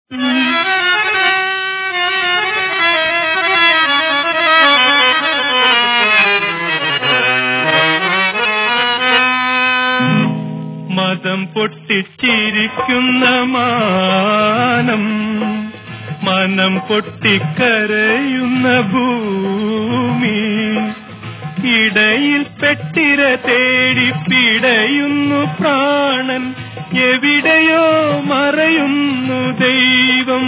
മതം പൊട്ടിച്ചിരിക്കുന്ന മാനം മനം പൊട്ടിക്കരയുന്ന ഭൂമി ഇടയിൽ പെട്ടിര തേടി പിടയുന്നു പ്രാണൻ എവിടെയോ മറയുന്നു ദൈവം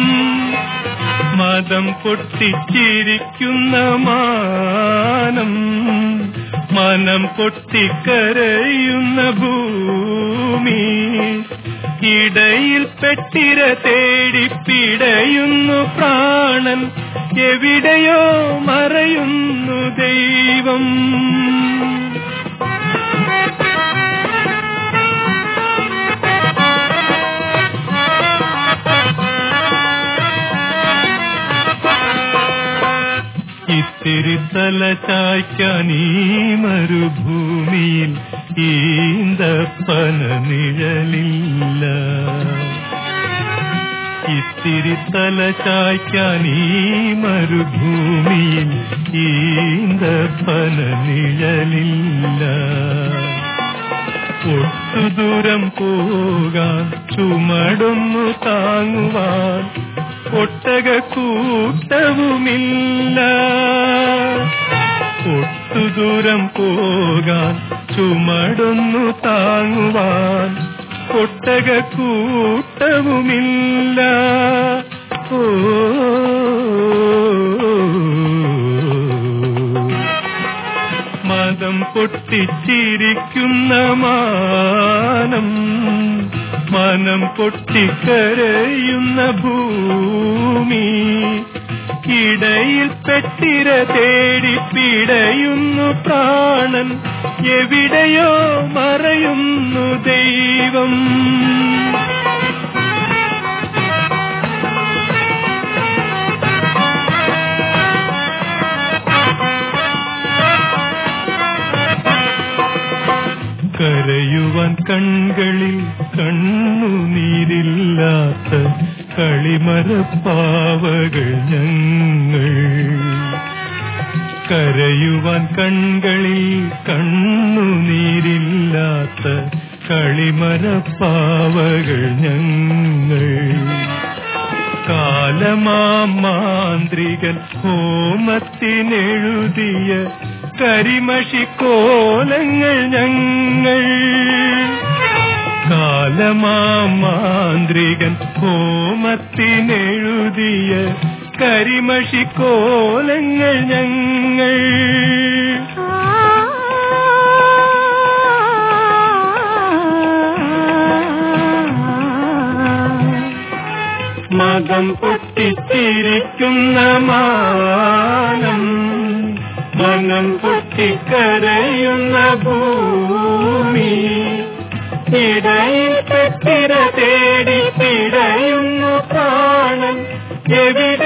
മതം പൊട്ടിച്ചിരിക്കുന്ന മാനം മനം പൊട്ടിക്കരയുന്ന ഭൂമി ഇടയിൽ പെട്ടിര തേടി പിടയുന്നു പ്രാണൻ എവിടെയോ മറയുന്നു ദൈവം ഇത്തിരി തല ചായ്ക്കാൻ ഈ മരുഭൂമിയിൽ ഈന്തപ്പന നിഴലില്ല ഇത്തിരി തല ചായ്ക്കാൻ ഈ മരുഭൂമിയിൽ ഈന്തപ്പന നിഴലില്ല ഒട്ടു ദൂരം പോകാൻ ചുമടൊന്നു താങ്ങുവാൻ ഒട്ടക കൂട്ടവുമില്ല ഒട്ടു ദൂരം പോകാൻ ചുമടൊന്നു താങ്ങുവാൻ ഒട്ടക കൂട്ടവുമില്ല ഓ മതം പൊട്ടിച്ചിരിക്കുന്ന മാനം മനം പൊട്ടിക്കരയുന്ന ഭൂമി ഇടയിൽ പെട്ടിര തേടി പിടയുന്നു പ്രാണൻ എവിടെയോ മറയുന്നു ദൈവം കരയുവാൻ കൺകളിൽ കണ്ണുനീരില്ലാത്ത കളിമരപ്പാവകൾ ഞങ്ങൾ കരയുവാൻ കൺകളിൽ കണ്ണുനീരില്ലാത്ത കളിമരപ്പാവകൾ ഞങ്ങൾ കാലമാന്ത്രികൻ ഹോമത്തിനെഴുതിയ കരിമഷിക്കോലങ്ങൾ ഞങ്ങൾ കാലമാന്ത്രികൻ ഹോമത്തിനെഴുതിയ കരിമഷിക്കോലങ്ങൾ ഞങ്ങൾ മതം പൊട്ടിച്ചിരിക്കുന്ന മാനം മനം പൊട്ടിക്കരയുന്ന ഭൂമി ഇടയിൽ പെട്ടിര തേടി പിടയുന്നു പ്രാണൻ എവിടെ